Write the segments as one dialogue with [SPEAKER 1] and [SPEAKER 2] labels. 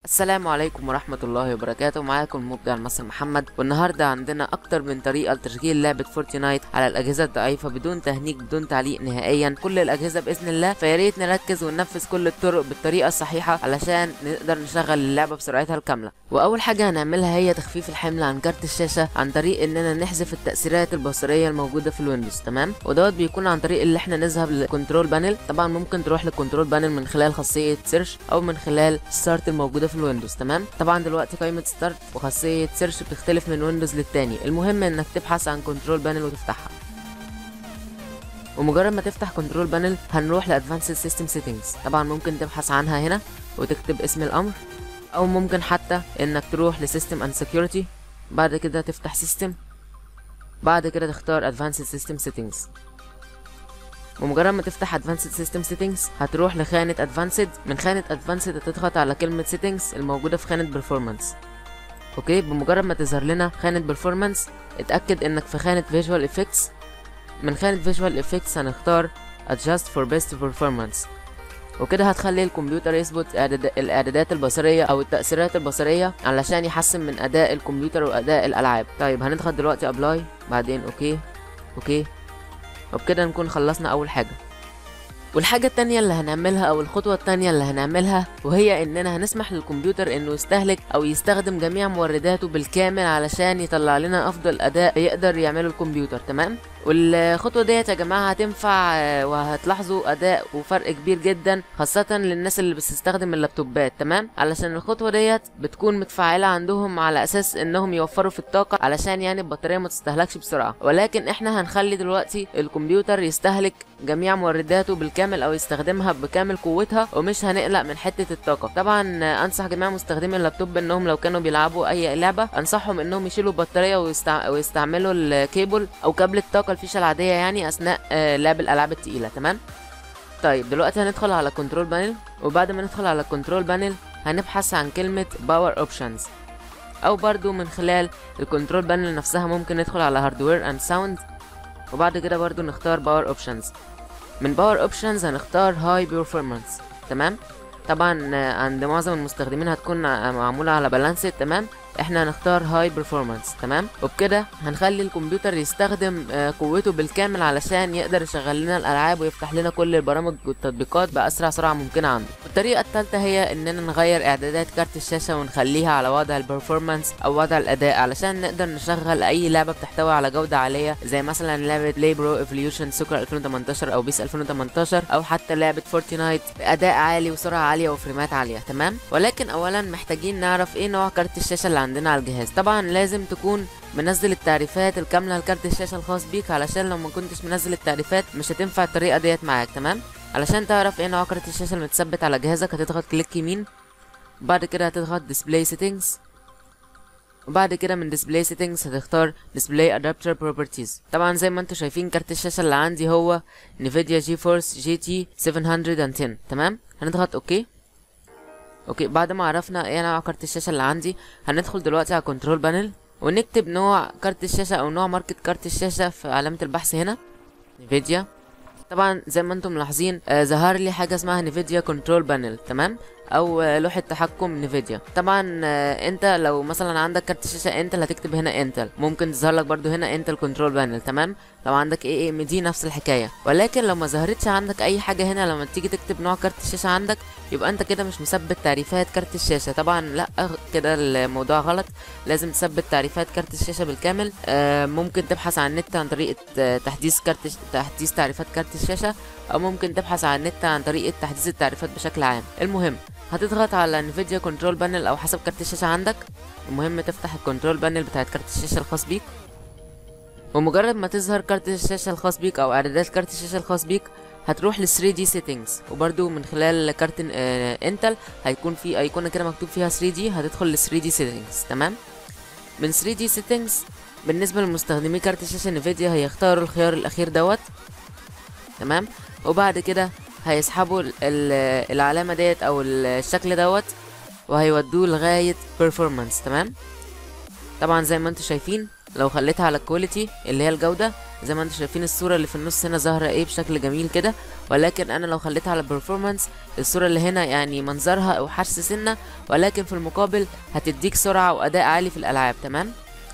[SPEAKER 1] السلام عليكم ورحمة الله وبركاته معاكم المبدع المصري محمد والنهاردة عندنا أكتر من طريقة لتشغيل لعبة فورتنايت على الأجهزة الضعيفة بدون تهنيج بدون تعليق نهائيا كل الأجهزة بإذن الله فياريت نركز وننفذ كل الطرق بالطريقة الصحيحة علشان نقدر نشغل اللعبة بسرعتها الكاملة وأول حاجة هنعملها هي تخفيف الحمل عن كارت الشاشة عن طريق إننا نحذف التأثيرات البصرية الموجودة في الويندوز تمام ودوت بيكون عن طريق اللي احنا نذهب للكنترول بانل طبعا ممكن تروح للكنترول بانل من خلال خاصية سيرش أو من خلال ستارت الموجودة في الويندوز تمام طبعا دلوقتي قائمة ستارت وخاصية سيرش بتختلف من ويندوز للتاني المهم انك تبحث عن كنترول بانل وتفتحها ومجرد ما تفتح كنترول بانل هنروح لادفانسد سيستم سيتنجز طبعا ممكن تبحث عنها هنا وتكتب اسم الامر او ممكن حتى انك تروح لسيستم اند سكيورتي بعد كده تفتح سيستم بعد كده تختار ادفانسد سيستم سيتنجز ومجرد ما تفتح Advanced System Settings هتروح لخانة Advanced من خانة Advanced هتضغط على كلمة Settings الموجودة في خانة Performance اوكي بمجرد ما تظهر لنا خانة Performance اتأكد انك في خانة Visual Effects من خانة Visual Effects هنختار Adjust for Best Performance وكده هتخلي الكمبيوتر يظبط إعداد- الاعدادات البصرية او التأثيرات البصرية علشان يحسن من اداء الكمبيوتر واداء الالعاب طيب هنضغط دلوقتي ابلاي بعدين اوكي اوكي وبكده نكون خلصنا اول حاجة والحاجة التانية اللي هنعملها أو الخطوة التانية اللي هنعملها وهي إننا هنسمح للكمبيوتر إنه يستهلك أو يستخدم جميع مورداته بالكامل علشان يطلع لنا أفضل أداء يقدر يعمله الكمبيوتر تمام والخطوة ديت يا جماعة هتنفع آه، وهتلاحظوا أداء وفرق كبير جدا خاصة للناس اللي بتستخدم اللابتوبات تمام علشان الخطوة ديت بتكون متفعلة عندهم على أساس إنهم يوفروا في الطاقة علشان يعني البطارية ما تستهلكش بسرعة ولكن إحنا هنخلي دلوقتي الكمبيوتر يستهلك جميع مورداته بالكامل او يستخدمها بكامل قوتها ومش هنقلق من حته الطاقه طبعا آه، انصح جميع مستخدمي اللابتوب انهم لو كانوا بيلعبوا اي لعبه انصحهم انهم يشيلوا البطاريه ويستع... ويستعملوا الكيبل او كابل الطاقه الفيشه العاديه يعني اثناء آه، لعب الالعاب التقيله تمام طيب دلوقتي هندخل على كنترول بانل وبعد ما ندخل على كنترول بانل هنبحث عن كلمه باور اوبشنز او برضو من خلال الكنترول بانل نفسها ممكن ندخل على هاردوير اند ساوند وبعد كده برضو نختار باور اوبشنز من باور اوبشنز هنختار هاي بيرفورمانس تمام طبعا آه، عند معظم المستخدمين هتكون آه، معمولة على بالانسد تمام احنا هنختار هاي بيرفورمانس تمام وبكده هنخلي الكمبيوتر يستخدم آه، قوته بالكامل علشان يقدر يشغل لنا الالعاب ويفتح لنا كل البرامج والتطبيقات باسرع سرعه ممكنه عنده الطريقه الثالثه هي اننا نغير اعدادات كارت الشاشه ونخليها على وضع البرفورمانس او وضع الاداء علشان نقدر نشغل اي لعبه بتحتوي على جوده عاليه زي مثلا لعبه بلاي برو ايفوليوشن سوكر 2018 او بيس 2018 او حتى لعبه فورتنايت باداء عالي وسرعه عاليه وفريمات عاليه تمام ولكن اولا محتاجين نعرف ايه نوع كارت الشاشه اللي عندنا على الجهاز طبعا لازم تكون منزل التعريفات الكامله لكارت الشاشه الخاص بيك علشان لو ما كنتش منزل التعريفات مش هتنفع الطريقه ديت معاك تمام علشان تعرف ايه نوع كارت الشاشه المتثبت على جهازك هتضغط كليك يمين وبعد كده هتضغط ديسبلاي سيتنجز وبعد كده من ديسبلاي سيتنجز هتختار ديسبلاي ادابتر بروبرتيز طبعا زي ما انتم شايفين كارت الشاشه اللي عندي هو نيفيديا جي فورس جي تي 710 تمام هنضغط اوكي اوكي بعد ما عرفنا ايه نوع كارت الشاشه اللي عندي هندخل دلوقتي على كنترول بانل ونكتب نوع كارت الشاشه او نوع ماركة كارت الشاشه في علامه البحث هنا نيفيديا طبعا زي ما انتم ملاحظين آه ظهر لي حاجه اسمها نيفيديا كنترول بانل تمام او آه، لوحه تحكم نيفيديا طبعا آه، انت لو مثلا عندك كارت شاشه انتل هتكتب هنا انتل ممكن تظهر لك برضو هنا انتل كنترول بانل تمام لو عندك اي ام دي نفس الحكايه ولكن لو ما ظهرتش عندك اي حاجه هنا لما تيجي تكتب نوع كارت الشاشه عندك يبقى انت كده مش مثبت تعريفات كارت الشاشه طبعا لا كده الموضوع غلط لازم تثبت تعريفات كارت الشاشه بالكامل آه، ممكن تبحث عن النت عن طريقه آه، تحديث كارت تحديث تعريفات كارت الشاشه او ممكن تبحث عن النت عن طريقه تحديث التعريفات بشكل عام المهم هتضغط على انفيديا كنترول بانل او حسب كارت الشاشه عندك المهم تفتح الكنترول بانل بتاعت كارت الشاشه الخاص بيك ومجرد ما تظهر كارت الشاشه الخاص بيك او اعدادات كارت الشاشه الخاص بيك هتروح ل 3 دي سيتنجز وبرده من خلال كارت آه انتل هيكون في ايقونه كده مكتوب فيها 3 دي هتدخل ل 3 دي سيتنجز تمام من 3 دي سيتنجز بالنسبه لمستخدمي كارت الشاشه نفيديا هيختاروا الخيار الاخير دوت تمام وبعد كده هيسحبوا ال- ال- العلامه ديت او الشكل دوت وهيودوه لغايه performance تمام طبعا زي ما انتم شايفين لو خليتها على الكواليتي اللي هي الجوده زي ما انتم شايفين الصورة اللي في النص هنا ظاهرة ايه بشكل جميل كده ولكن انا لو خليتها على performance الصورة اللي هنا يعني منظرها اوحش سنة ولكن في المقابل هتديك سرعة واداء عالي في الالعاب تمام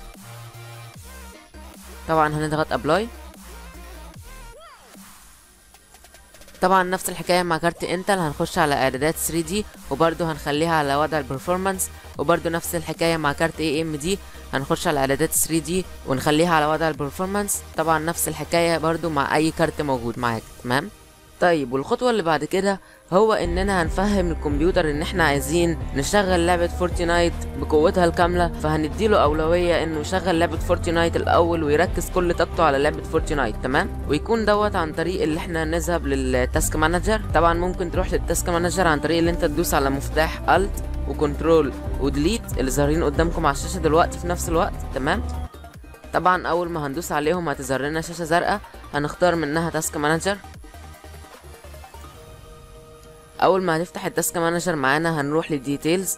[SPEAKER 1] طبعا هنضغط ابلاي طبعا نفس الحكاية مع كارت انتل هنخش على اعدادات 3D وبرده هنخليها على وضع البرفورمانس وبرده نفس الحكاية مع كارت اي ام دي هنخش على اعدادات 3D ونخليها على وضع البرفورمانس طبعا نفس الحكاية برده مع اي كارت موجود معاك تمام طيب والخطوة اللي بعد كده هو اننا هنفهم الكمبيوتر ان احنا عايزين نشغل لعبة فورتنايت بقوتها الكاملة فهنديله اولوية انه يشغل لعبة فورتنايت الاول ويركز كل طاقته على لعبة فورتنايت تمام ويكون دوت عن طريق اللي احنا نذهب للتاسك مانجر طبعا ممكن تروح للتاسك مانجر عن طريق اللي انت تدوس على مفتاح الت وكنترول وديليت اللي ظاهرين قدامكم على الشاشة دلوقتي في نفس الوقت تمام طبعا اول ما هندوس عليهم هتظهر لنا شاشة زرقاء هنختار منها تاسك مانجر اول ما هنفتح التاسك مانجر معانا هنروح للديتيلز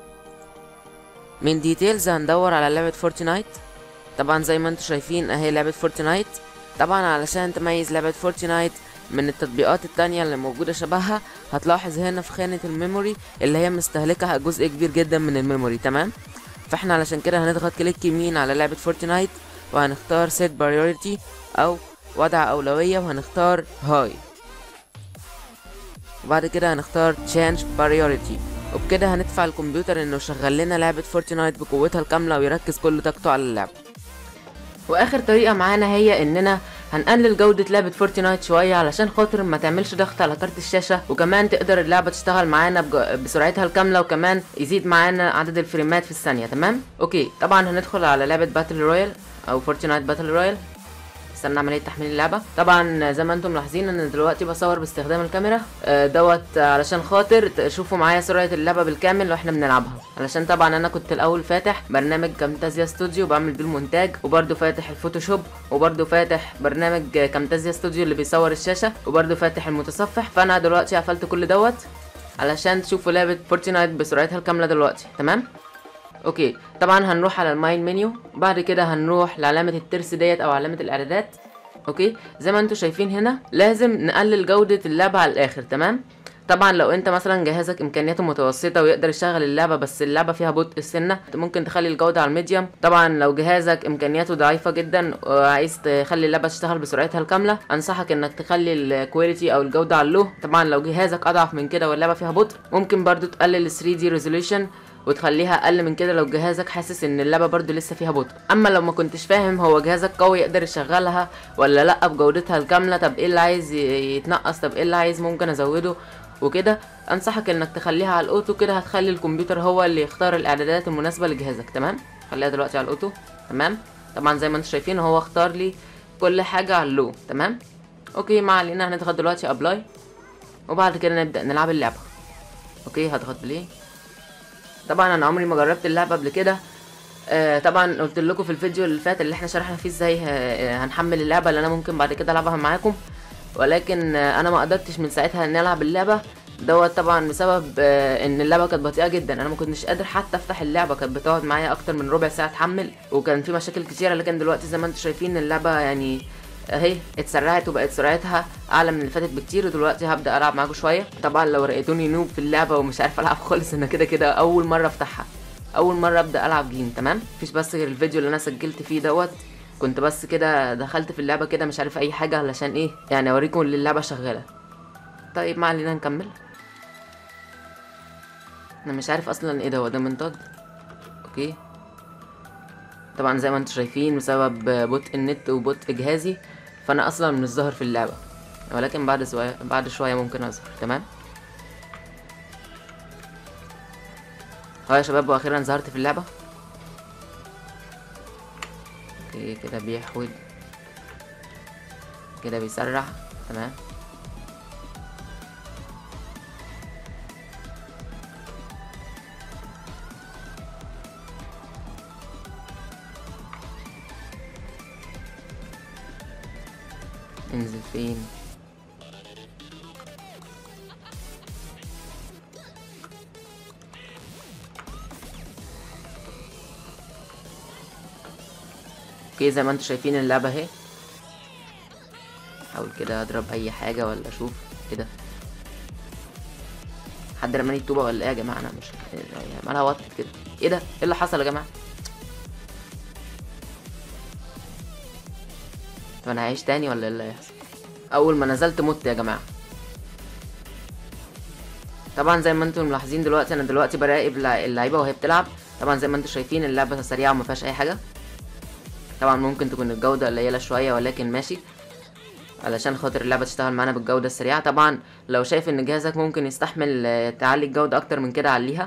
[SPEAKER 1] من ديتيلز هندور على لعبة فورتنايت طبعا زي ما انتم شايفين اهي لعبة فورتنايت طبعا علشان تميز لعبة فورتنايت من التطبيقات التانية اللي موجودة شبهها هتلاحظ هنا في خانة الميموري اللي هي مستهلكة جزء كبير جدا من الميموري تمام فاحنا علشان كده هنضغط كليك يمين على لعبة فورتنايت وهنختار set priority او وضع اولوية وهنختار هاي وبعد كده هنختار change priority وبكده هندفع الكمبيوتر انه يشغل لنا لعبة فورتنايت بقوتها الكاملة ويركز كل طاقته على اللعبة واخر طريقة معانا هي اننا هنقلل جودة لعبة فورتنايت شوية علشان خاطر ما تعملش ضغط على كارت الشاشة وكمان تقدر اللعبة تشتغل معانا بج- بسرعتها الكاملة وكمان يزيد معانا عدد الفريمات في الثانية تمام اوكي طبعا هندخل على لعبة باتل رويال او فورتنايت باتل رويال استنى عمليه تحميل اللعبه طبعا زي ما انتم ملاحظين ان دلوقتي بصور باستخدام الكاميرا آه، دوت علشان خاطر تشوفوا معايا سرعه اللعبه بالكامل واحنا بنلعبها علشان طبعا انا كنت الاول فاتح برنامج كامتازيا ستوديو بعمل بيه المونتاج وبرده فاتح الفوتوشوب وبرده فاتح برنامج كامتازيا ستوديو اللي بيصور الشاشه وبرده فاتح المتصفح فانا دلوقتي قفلت كل دوت علشان تشوفوا لعبه فورتنايت بسرعتها الكامله دلوقتي تمام اوكي طبعا هنروح على الماين منيو بعد كده هنروح لعلامة الترس ديت او علامة الاعدادات اوكي زي ما انتم شايفين هنا لازم نقلل جودة اللعبة على الاخر تمام طبعا لو انت مثلا جهازك امكانياته متوسطه ويقدر يشغل اللعبه بس اللعبه فيها بطء السنه ممكن تخلي الجوده على الميديوم طبعا لو جهازك امكانياته ضعيفه جدا وعايز تخلي اللعبه تشتغل بسرعتها الكامله انصحك انك تخلي الكواليتي او الجوده على اللو طبعا لو جهازك اضعف من كده واللعبه فيها بطء ممكن برضو تقلل ال 3 دي ريزوليوشن وتخليها اقل من كده لو جهازك حاسس ان اللعبه برضو لسه فيها بطء اما لو ما كنتش فاهم هو جهازك قوي يقدر يشغلها ولا لا بجودتها الكامله طب ايه اللي عايز ي- يتنقص طب ايه اللي عايز ممكن ازوده وكده انصحك انك تخليها على الاوتو كده هتخلي الكمبيوتر هو اللي يختار الاعدادات المناسبه لجهازك تمام خليها دلوقتي على الاوتو تمام طبعا زي ما انتم شايفين هو اختار لي كل حاجه على اللو تمام اوكي ما علينا هنضغط دلوقتي ابلاي وبعد كده نبدا نلعب اللعبه اوكي هضغط بليه طبعا انا عمري ما جربت اللعبه قبل كده آه طبعا قلت لكم في الفيديو اللي فات اللي احنا شرحنا فيه ازاي ه- هنحمل اللعبه اللي انا ممكن بعد كده العبها معاكم ولكن آه انا ما قدرتش من ساعتها ان العب اللعبه دوت طبعا بسبب آه ان اللعبه كانت بطيئه جدا انا ما كنتش قادر حتى افتح اللعبه كانت بتقعد معايا اكتر من ربع ساعه تحمل وكان في مشاكل كتيره لكن دلوقتي زي ما انتم شايفين اللعبه يعني اهي اتسرعت وبقت سرعتها اعلى من اللي فاتت بكتير ودلوقتي هبدا العب معاكم شويه طبعا لو لقيتوني نوب في اللعبه ومش عارف العب خالص انا كده كده اول مره افتحها اول مره ابدا العب جيم تمام مفيش بس غير الفيديو اللي انا سجلت فيه دوت كنت بس كده دخلت في اللعبه كده مش عارف اي حاجه علشان ايه يعني اوريكم ان اللعبه شغاله طيب ما علينا نكمل انا مش عارف اصلا ايه ده هو ده منطاد اوكي طبعا زي ما انتم شايفين بسبب بطء النت وبطء جهازي فانا اصلا مش ظاهر في اللعبه ولكن بعد شويه بعد شويه ممكن اظهر تمام اه يا شباب واخيرا ظهرت في اللعبه اوكي كده بيحود كده بيسرع تمام انزل فين اوكي زي ما انتم شايفين اللعبة اهي حاول كده اضرب اي حاجه ولا اشوف ايه ده حد رماني الطوبه ولا ايه يا جماعه انا مش يعني مالها وقت كده ايه ده ايه اللي حصل يا جماعه طب انا هعيش تاني ولا ايه اللي هيحصل اول ما نزلت مت يا جماعه طبعا زي ما انتم ملاحظين دلوقتي انا دلوقتي براقب اللع- اللعيبه وهي بتلعب طبعا زي ما انتم شايفين اللعبه سريعه وما فيهاش اي حاجه طبعا ممكن تكون الجوده قليله شويه ولكن ماشي علشان خاطر اللعبه تشتغل معانا بالجوده السريعه طبعا لو شايف ان جهازك ممكن يستحمل آه، تعلي الجوده اكتر من كده عليها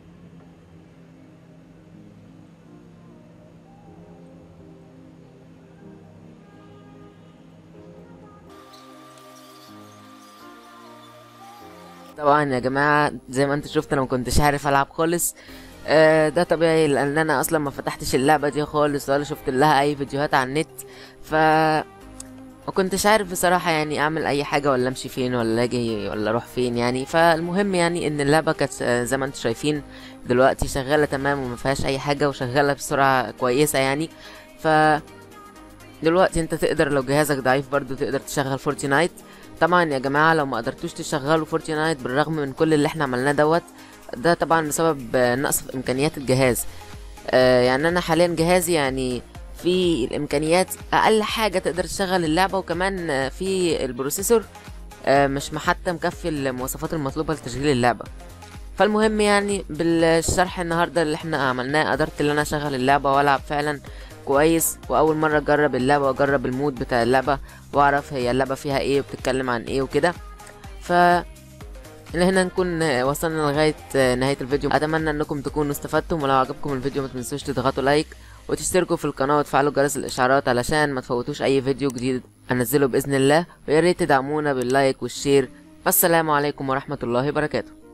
[SPEAKER 1] طبعا يا جماعه زي ما انتوا شفتوا انا ما كنتش عارف العب خالص آه، ده طبيعي لان انا اصلا ما فتحتش اللعبه دي خالص ولا شفت لها اي فيديوهات على النت ف ما كنتش عارف بصراحه يعني اعمل اي حاجه ولا امشي فين ولا اجي ولا اروح فين يعني فالمهم يعني ان اللعبه كانت آه، زي ما انتوا شايفين دلوقتي شغاله تمام وما فيهاش اي حاجه وشغاله بسرعه كويسه يعني ف دلوقتي انت تقدر لو جهازك ضعيف برضو تقدر تشغل فورتنايت طبعا يا جماعه لو ما قدرتوش تشغلوا فورتنايت بالرغم من كل اللي احنا عملناه دوت ده طبعا بسبب آه، نقص في امكانيات الجهاز آه، يعني انا حاليا جهازي يعني في الامكانيات اقل حاجه تقدر تشغل اللعبه وكمان آه، في البروسيسور آه، مش حتى مكفي المواصفات المطلوبه لتشغيل اللعبه فالمهم يعني بالشرح النهارده اللي احنا عملناه قدرت ان انا اشغل اللعبه والعب فعلا كويس واول مره اجرب اللعبه واجرب المود بتاع اللعبه واعرف هي اللعبه فيها ايه وبتتكلم عن ايه وكده ف هنا نكون وصلنا لغاية نهاية الفيديو أتمنى أنكم تكونوا استفدتم ولو عجبكم الفيديو ما تنسوش تضغطوا لايك وتشتركوا في القناة وتفعلوا جرس الإشعارات علشان ما تفوتوش أي فيديو جديد أنزله بإذن الله وياريت تدعمونا باللايك والشير والسلام عليكم ورحمة الله وبركاته